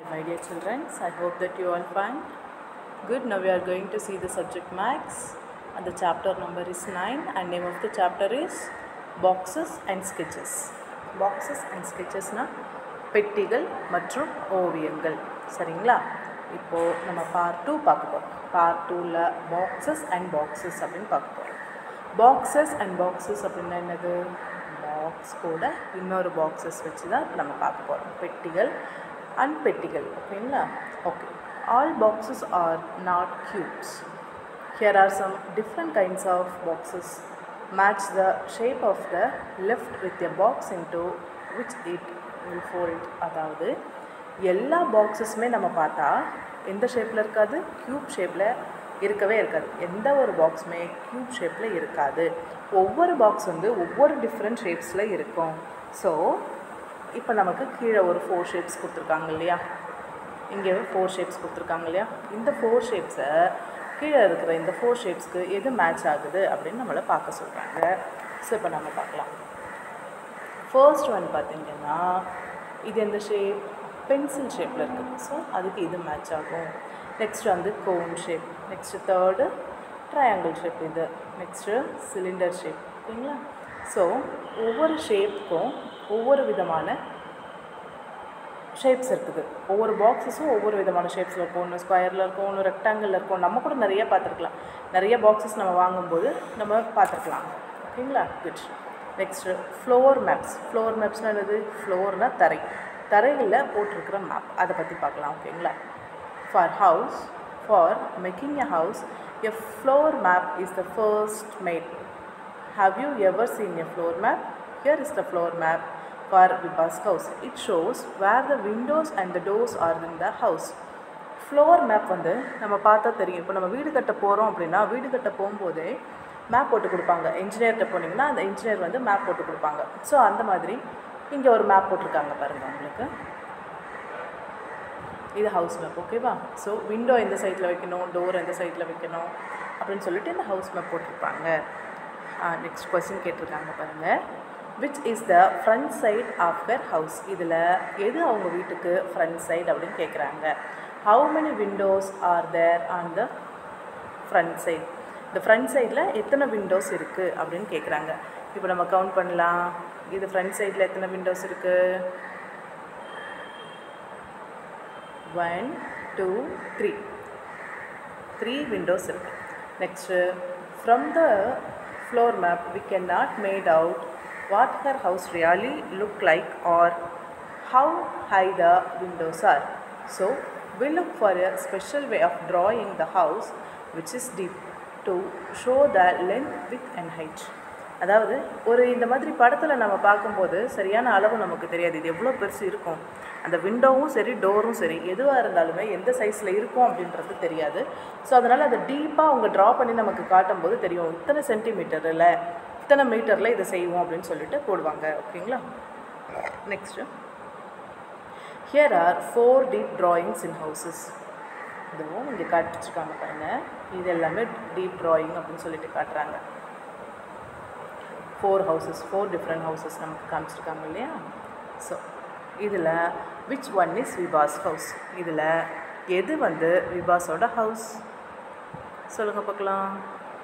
My dear children, I hope that you all fine. Good. Now we are going to see the subject max, and the chapter number is nine, and name of the chapter is boxes and sketches. Boxes and sketchesனா பெட்டிகள் மற்றும் ஓவியங்கள் சரிங்களா இப்போது நம்ம part two பார்க்க போகிறோம் part டூவில் boxes and boxes அப்படின்னு பார்க்க போகிறோம் பாக்ஸஸ் அண்ட் பாக்ஸஸ் அப்படின்னா என்னது பாக்ஸ் கூட இன்னொரு பாக்ஸஸ் வச்சு தான் நம்ம பார்க்க போகிறோம் பெட்டிகள் அண்ட் பெட்டிகள் ஓகேங்களா okay all boxes are not cubes Here are some different kinds of boxes. Match the shape of the left with a box into which it will fold. அதாவது எல்லா பாக்ஸஸுமே நம்ம பார்த்தா எந்த ஷேப்பில் இருக்காது க்யூப் ஷேப்பில் இருக்கவே இருக்காது எந்த ஒரு பாக்ஸுமே க்யூப் ஷேப்பில் இருக்காது ஒவ்வொரு பாக்ஸ் வந்து ஒவ்வொரு டிஃப்ரெண்ட் ஷேப்ஸில் இருக்கும் ஸோ இப்போ நமக்கு கீழே ஒரு ஃபோர் ஷேப்ஸ் கொடுத்துருக்காங்க இல்லையா இங்கே ஃபோர் ஷேப்ஸ் கொடுத்துருக்காங்க இல்லையா இந்த ஃபோர் ஷேப்ஸை கீழே இருக்கிற இந்த ஃபோர் ஷேப்ஸ்க்கு எது மேட்ச் ஆகுது அப்படின்னு நம்மளை பார்க்க சொல்கிறாங்க ஸோ இப்போ நம்ம பார்க்கலாம் ஃபர்ஸ்ட் ஒன் பார்த்திங்கன்னா இது எந்த ஷேப் பென்சில் ஷேப்பில் இருக்குது ஸோ அதுக்கு இது மேட்ச் ஆகும் நெக்ஸ்ட் வந்து cone shape next third triangle shape இது நெக்ஸ்ட்டு சிலிண்டர் ஷேப் ஓகேங்களா ஸோ ஒவ்வொரு ஷேப்புக்கும் ஒவ்வொரு விதமான ஷேப்ஸ் இருக்குது ஒவ்வொரு பாக்ஸஸும் ஒவ்வொரு விதமான ஷேப்ஸில் இருக்கும் ஒன்று ஸ்கொயரில் இருக்கும் ஒன்று ரெக்டாங்கிளில் இருக்கும் நம்ம கூட நிறைய பார்த்துருக்கலாம் நிறைய பாக்ஸஸ் நம்ம வாங்கும்போது நம்ம பார்த்துருக்கலாம் ஓகேங்களா good next floor maps floor மேப்ஸ்னால் என்னது ஃப்ளோர்னால் தரை தரையில் போட்டிருக்கிற மேப் அதை பற்றி பார்க்கலாம் ஓகேங்களா for house for making a house a floor map is the first made have you ever seen a floor map here is the floor map for Vipa's house. It shows where the windows and the doors are in the house. Floor map வந்து நம்ம பார்த்தா தெரியும் இப்போ நம்ம வீடு கட்ட போகிறோம் அப்படின்னா வீடு கட்ட போகும்போதே மேப் போட்டு கொடுப்பாங்க இன்ஜினியர்கிட்ட போனீங்கன்னா அந்த இன்ஜினியர் வந்து மேப் போட்டு கொடுப்பாங்க ஸோ அந்த மாதிரி இங்கே ஒரு மேப் போட்டிருக்காங்க பாருங்கள் உங்களுக்கு இது ஹவுஸ் மேப் ஓகேவா ஸோ விண்டோ எந்த சைடில் வைக்கணும் டோர் எந்த சைடில் வைக்கணும் அப்படின்னு சொல்லிட்டு இந்த ஹவுஸ் மேப் போட்டிருப்பாங்க நெக்ஸ்ட் கொஸ்டின் கேட்டிருக்காங்க பாருங்கள் which is the front side of the house இதில் எது அவங்க வீட்டுக்கு ஃப்ரண்ட் சைடு அப்படின்னு கேட்குறாங்க how many windows are there on the front side இந்த ஃப்ரண்ட் சைடில் எத்தனை விண்டோஸ் இருக்குது அப்படின்னு கேட்குறாங்க இப்போ நம்ம கவுண்ட் பண்ணலாம் இது ஃப்ரண்ட் சைடில் எத்தனை விண்டோஸ் இருக்குது one two three three windows இருக்குது next from the floor map we can not made out what her house really look like or how high the windows are. So we look for a special way of drawing the house which is deep to show the length, width and height. அதாவது ஒரு இந்த மாதிரி படத்தில் நம்ம பார்க்கும்போது சரியான அளவு நமக்கு தெரியாது இது எவ்வளோ பெருசு இருக்கும் அந்த விண்டோவும் சரி டோரும் சரி எதுவாக இருந்தாலுமே எந்த சைஸில் இருக்கும் அப்படின்றது தெரியாது ஸோ அதனால் அதை டீப்பாக அவங்க ட்ரா பண்ணி நமக்கு காட்டும்போது தெரியும் இத்தனை சென்டிமீட்டரில் இத்தனை மீட்டரில் இதை செய்வோம் அப்படின்னு சொல்லிட்டு போடுவாங்க ஓகேங்களா next here are four deep drawings in houses இதுவும் இங்கே காட்டிச்சிருக்காங்க பாருங்கள் இது எல்லாமே டீப் ட்ராயிங் அப்படின்னு சொல்லிட்டு காட்டுறாங்க four houses four different houses நமக்கு காமிச்சிருக்காங்க இல்லையா ஸோ இதில் which one is Vipa's house இதில் எது வந்து விபாஸோட ஹவுஸ் சொல்லுங்கள் பார்க்கலாம்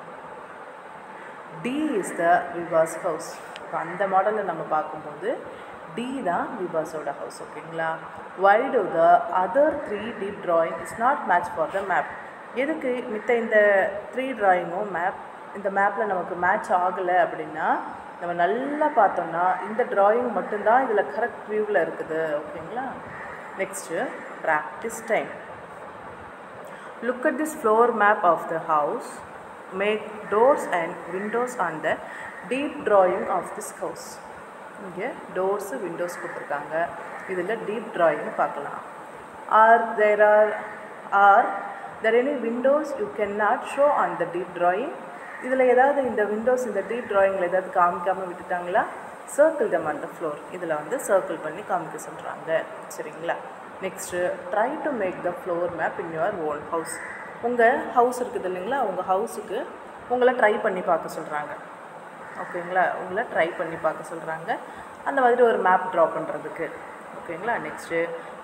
D is the Vipa's house இப்போ அந்த மாடலில் நம்ம பார்க்கும்போது டி தான் விபாஸோட ஹவுஸ் ஓகேங்களா why do the other three deep drawing is not match for the map எதுக்கு மித்த இந்த த்ரீ ட்ராயிங்கும் மேப் இந்த மேப்பில் நமக்கு மேட்ச் ஆகலை அப்படின்னா நம்ம நல்லா பார்த்தோம்னா இந்த ட்ராயிங் மட்டும்தான் இதில் கரெக்ட் வியூவில் இருக்குது ஓகேங்களா next practice time look at this floor map of the house make doors and windows on the deep drawing of this house இங்கே டோர்ஸு விண்டோஸ் கொடுத்துருக்காங்க இதில் டீப் ட்ராயிங் பார்க்கலாம் are there are are there any windows you can not show on the deep drawing இதில் ஏதாவது இந்த windows இந்த deep ட்ராயிங்கில் ஏதாவது காமிக்காமல் விட்டுட்டாங்களா circle them on the floor இதில் வந்து சர்க்கிள் பண்ணி காமிக்க சொல்கிறாங்க சரிங்களா next try to make the floor map in your own house உங்கள் ஹவுஸ் இருக்குது இல்லைங்களா உங்கள் ஹவுஸுக்கு உங்களை ட்ரை பண்ணி பார்க்க சொல்கிறாங்க ஓகேங்களா உங்களை ட்ரை பண்ணி பார்க்க சொல்கிறாங்க அந்த மாதிரி ஒரு மேப் ட்ரா பண்ணுறதுக்கு ஓகேங்களா next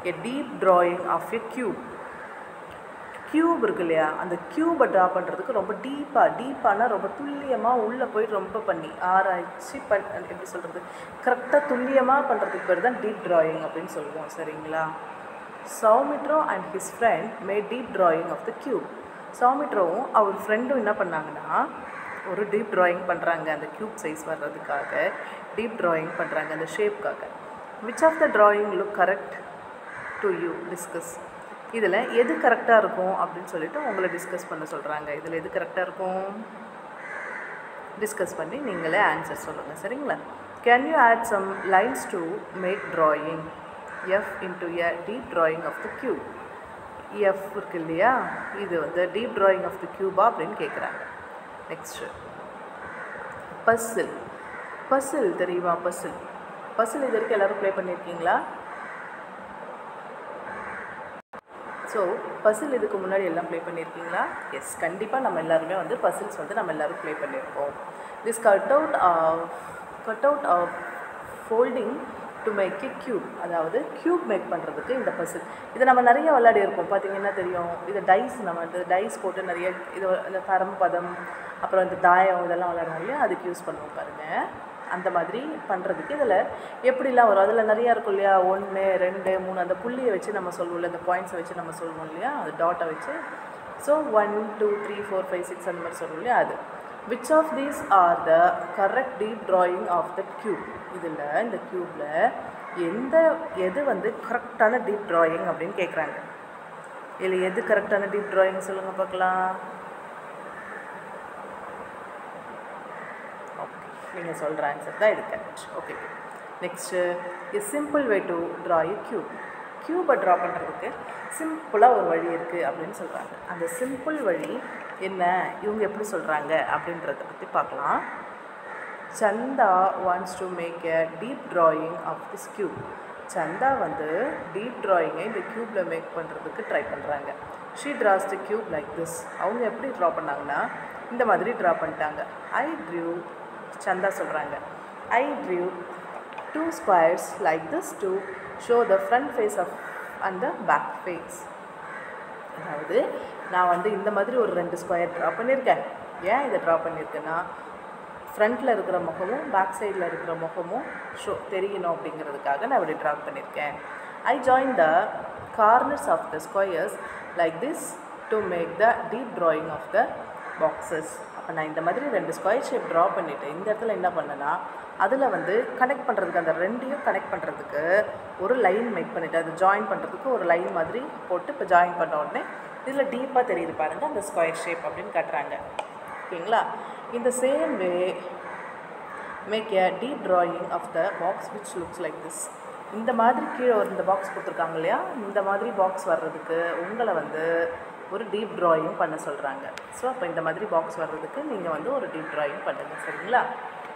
a deep drawing of a cube cube இருக்கு இல்லையா அந்த கியூபை ட்ரா பண்ணுறதுக்கு ரொம்ப டீப்பாக டீப்பானா ரொம்ப துல்லியமாக உள்ளே போய் ரொம்ப பண்ணி ஆராய்ச்சி பண் எப்படி சொல்கிறது கரெக்டாக துல்லியமாக பண்ணுறதுக்கு பேர் தான் டீப் drawing அப்படின்னு சொல்லுவோம் சரிங்களா Soumitro and his friend made deep drawing of the cube சௌமிட்ரோவும் அவர் ஃப்ரெண்டும் என்ன பண்ணாங்கன்னா ஒரு டீப் drawing பண்ணுறாங்க அந்த கியூப் சைஸ் வர்றதுக்காக டீப் drawing பண்ணுறாங்க அந்த ஷேப்காக which of the drawing look correct to you discuss இதில் எது கரெக்டாக இருக்கும் அப்படின்னு சொல்லிட்டு உங்களை டிஸ்கஸ் பண்ண சொல்கிறாங்க இதில் எது கரெக்டாக இருக்கும் டிஸ்கஸ் பண்ணி நீங்களே ஆன்சர் சொல்லுங்கள் சரிங்களா can you add some lines to make drawing F into a deep drawing of the cube F இருக்கு இல்லையா இது வந்து டீப் drawing ஆஃப் த கியூபா அப்படின்னு கேட்குறாங்க நெக்ஸ்ட்டு பஸ்ஸில் பஸ்ஸில் தெரியுமா பஸ்ஸில் பஸ்ஸில் இது வரைக்கும் எல்லோரும் ப்ளே பண்ணியிருக்கீங்களா ஸோ பசில் இதுக்கு முன்னாடி எல்லாம் ப்ளே பண்ணியிருக்கீங்களா எஸ் கண்டிப்பாக நம்ம எல்லாருமே வந்து பசில்ஸ் வந்து நம்ம எல்லோரும் ப்ளே பண்ணியிருக்கோம் this cut out cut out folding to make a cube அதாவது க்யூப் மேக் பண்ணுறதுக்கு இந்த பசில் இதை நம்ம நிறைய விளையாடி இருக்கோம் பார்த்தீங்கன்னா தெரியும் இது டைஸ் நம்ம வந்து டைஸ் போட்டு நிறைய இது இந்த பரம் பதம் அப்புறம் இந்த தாயம் இதெல்லாம் விளையாடுவோம் இல்லையா அதுக்கு யூஸ் பண்ணுவோம் பாருங்கள் அந்த மாதிரி பண்ணுறதுக்கு இதில் எப்படிலாம் வரும் அதில் நிறையா இருக்கும் இல்லையா ஒன்று ரெண்டு மூணு அந்த புள்ளியை வச்சு நம்ம சொல்லுவோம்ல அந்த பாயிண்ட்ஸை வச்சு நம்ம சொல்லுவோம் இல்லையா அது டாட்டை வச்சு so one two three four five six அந்த மாதிரி சொல்லுவோம் இல்லையா அது which of these are the correct deep drawing of the cube இதில் இந்த க்யூப்பில் எந்த எது வந்து கரெக்டான டீப் drawing அப்படின்னு கேட்குறாங்க இதில் எது கரெக்டான டீப் drawing சொல்லுங்கள் பார்க்கலாம் ஓகே நீங்கள் சொல்கிற ஆன்சர் தான் இது correct okay next is simple way to draw a cube க்யூபை ட்ரா பண்ணுறதுக்கு சிம்பிளாக ஒரு வழி இருக்குது அப்படின்னு சொல்கிறாங்க அந்த சிம்பிள் வழி என்ன இவங்க எப்படி சொல்கிறாங்க அப்படின்றத பற்றி பார்க்கலாம் Chanda wants to make a deep drawing of this cube Chanda வந்து டீப் drawing-ஐ இந்த க்யூப்பில் மேக் பண்ணுறதுக்கு ட்ரை பண்ணுறாங்க she draws the cube like this அவங்க எப்படி ட்ரா பண்ணாங்கன்னா இந்த மாதிரி ட்ரா பண்ணிட்டாங்க ஐ ட்ரியூ சந்தா சொல்கிறாங்க I drew two squares like this to show the front face of and the back face அதாவது நான் வந்து இந்த மாதிரி ஒரு ரெண்டு ஸ்கொயர் ட்ரா பண்ணியிருக்கேன் ஏன் இதை ட்ரா பண்ணியிருக்கேன்னா ஃப்ரண்ட்டில் இருக்கிற முகமும் பேக் சைடில் இருக்கிற முகமும் ஷோ தெரியணும் அப்படிங்கிறதுக்காக நான் இப்படி ட்ரா பண்ணியிருக்கேன் I join the corners of the squares like this to make the deep drawing of the boxes அப்போ நான் இந்த மாதிரி ரெண்டு ஸ்கொயர் ஷேப் ட்ரா பண்ணிவிட்டு இந்த இடத்துல என்ன பண்ணேன்னா அதில் வந்து கனெக்ட் பண்ணுறதுக்கு அந்த ரெண்டையும் கனெக்ட் பண்ணுறதுக்கு ஒரு லைன் மேக் பண்ணிவிட்டு அது ஜாயின் பண்ணுறதுக்கு ஒரு லைன் மாதிரி போட்டு இப்போ ஜாயின் பண்ண உடனே இதில் டீப்பாக தெரியுது பாருங்கள் அந்த ஸ்கொயர் ஷேப் அப்படின்னு காட்டுறாங்க ஓகேங்களா இந்த same way make a deep drawing of the box which looks like this இந்த மாதிரி கீழே ஒரு இந்த பாக்ஸ் கொடுத்துருக்காங்க இல்லையா இந்த மாதிரி பாக்ஸ் வர்றதுக்கு உங்களை வந்து ஒரு டீப் drawing பண்ண சொல்கிறாங்க ஸோ அப்போ இந்த மாதிரி பாக்ஸ் வர்றதுக்கு நீங்கள் வந்து ஒரு டீப் drawing பண்ணுங்கள் சரிங்களா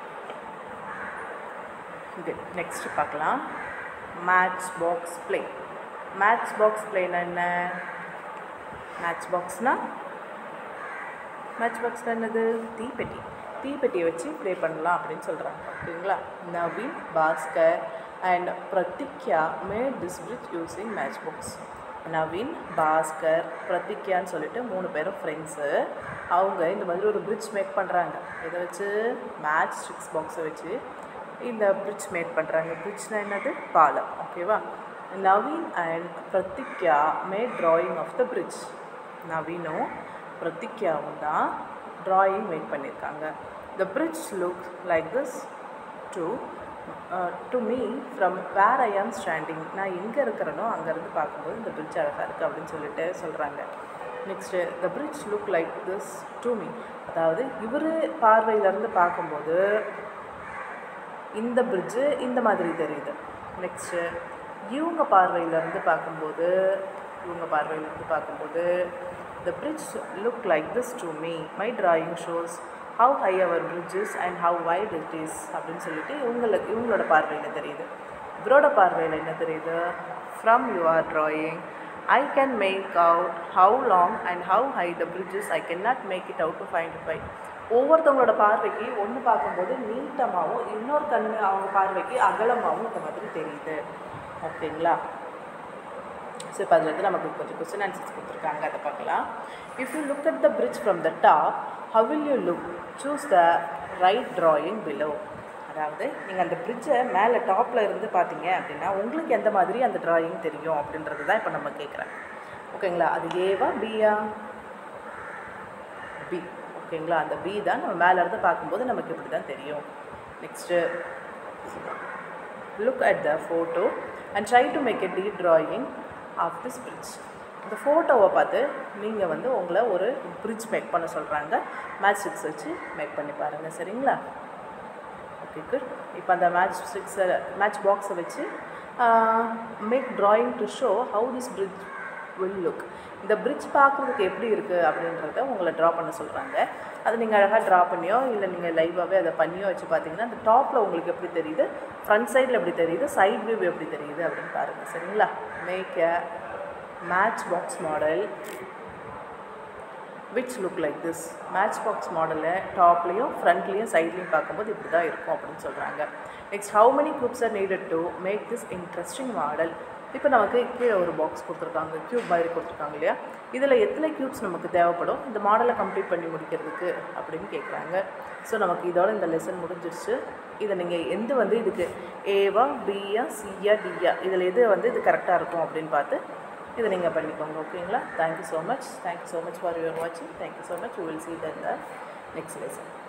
இது நெக்ஸ்ட் பார்க்கலாம் match box play match box ப்ளேனா என்ன மேட்ச் பாக்ஸ்னால் மேட்ச் பாக்ஸ்னால் என்னது தீப்பெட்டி தீப்பெட்டியை வச்சு ப்ளே பண்ணலாம் அப்படின்னு சொல்கிறாங்க ஓகேங்களா Naveen Bhaskar and Pratigya made this bridge using match box Naveen Bhaskar பிரதிக்யான்னு சொல்லிட்டு மூணு பேரும் ஃப்ரெண்ட்ஸு அவங்க இந்த மாதிரி ஒரு பிரிட்ஜ் மேக் பண்ணுறாங்க இதை வச்சு மேட்ச் ஸ்டிக்ஸ் பாக்ஸை வச்சு இந்த பிரிட்ஜ் மேக் பண்ணுறாங்க பிரிட்ஜ்னா என்னது பாலம் ஓகேவா Naveen and Pratigya made drawing of the bridge நவீனும் பிரதிக்யாவும் தான் drawing மேக் பண்ணியிருக்காங்க the bridge look like this to to me from where I am standing நான் எங்கே இருக்கிறேனோ அங்கேருந்து பார்க்கும்போது இந்த பிரிட்ஜ் அழகாக இருக்குது அப்படின்னு சொல்லிட்டு சொல்கிறாங்க next the bridge look like this to me அதாவது இவர் பார்வையிலேருந்து பார்க்கும்போது இந்த பிரிட்ஜு இந்த மாதிரி தெரியுது நெக்ஸ்ட்டு இவங்க பார்வையிலேருந்து பார்க்கும்போது இவங்க பார்வையிலேருந்து பார்க்கும்போது the bridge look like this to me my drawing shows how high our bridges and how wide it is அப்படின்னு சொல்லிட்டு இவங்களுக்கு இவங்களோட பார்வையில் தெரியுது இவரோட பார்வையில் என்ன தெரியுது from your drawing I can make out how long and how high the bridges I can not make it out to find ஃபை ஒவ்வொருத்தவங்களோட பார்வைக்கு ஒன்று பார்க்கும்போது நீட்டமாகவும் இன்னொரு கண் அவங்க பார்வைக்கு அகலமாகவும் இந்த மாதிரி தெரியுது ஓகேங்களா ஸோ இப்போ அதில் வந்து நமக்கு கொஞ்சம் கொஸ்டின் ஆன்சர்ஸ் கொடுத்துருக்காங்க அதை பார்க்கலாம் if you look at the bridge from the top how will you look choose the right drawing below அதாவது நீங்கள் அந்த பிரிட்ஜை மேலே டாப்பில் இருந்து பார்த்தீங்க அப்படின்னா உங்களுக்கு எந்த மாதிரி அந்த டிராயிங் தெரியும் அப்படின்றது தான் இப்போ நம்ம கேட்குறேன் ஓகேங்களா அது ஏவா பியா பி ஓகேங்களா அந்த பி தான் நம்ம மேலே இருந்து பார்க்கும்போது நமக்கு இப்படி தான் தெரியும் next look at the photo and try to make a டீ ட்ராயிங் ஆஃப் திஸ் பிரிட்ஜ் இந்த ஃபோட்டோவை பார்த்து நீங்கள் வந்து உங்களை ஒரு பிரிட்ஜ் மேக் பண்ண சொல்கிறாங்க மேட்ச் ஸ்டிக்ஸ் வச்சு மேக் பண்ணி பாருங்கள் சரிங்களா ஓகே குட் இப்போ அந்த மேட்ச் ஸ்டிக்ஸை மேட்ச் பாக்ஸை வச்சு make drawing to show how this bridge will look இந்த பிரிட்ஜ் பார்க்குறதுக்கு எப்படி இருக்குது அப்படின்றத உங்களை ட்ரா பண்ண சொல்கிறாங்க அதை நீங்கள் அழகாக ட்ரா பண்ணியோ இல்லை நீங்கள் லைவாகவே அதை பண்ணியோ வச்சு பார்த்தீங்கன்னா அந்த டாப்பில் உங்களுக்கு எப்படி தெரியுது ஃப்ரண்ட் சைடில் எப்படி தெரியுது சைட் வியூ எப்படி தெரியுது அப்படின்னு பாருங்கள் சரிங்களா make a match box model which look like this match box மாடலை டாப்லேயும் ஃப்ரண்ட்லேயும் சைட்லேயும் பார்க்கும்போது இப்படி தான் இருக்கும் அப்படின்னு சொல்கிறாங்க next how many cubes are needed to make this interesting model இப்போ நமக்கு கீழே ஒரு பாக்ஸ் கொடுத்துருக்காங்க க்யூப் மாதிரி கொடுத்துருக்காங்க இல்லையா இதில் எத்தனை க்யூப்ஸ் நமக்கு தேவைப்படும் இந்த மாடலை கம்ப்ளீட் பண்ணி முடிக்கிறதுக்கு அப்படின்னு கேட்குறாங்க ஸோ நமக்கு இதோட இந்த லெசன் முடிஞ்சிருச்சு இதை நீங்கள் எந்த வந்து இதுக்கு ஏவா பியா சியா டியா இதில் எது வந்து இது கரெக்டாக இருக்கும் அப்படின்னு பார்த்து இதை நீங்கள் பண்ணிக்கோங்க ஓகேங்களா thank you so much thank you so much for your வாட்சிங் thank you so much we will see then the next lesson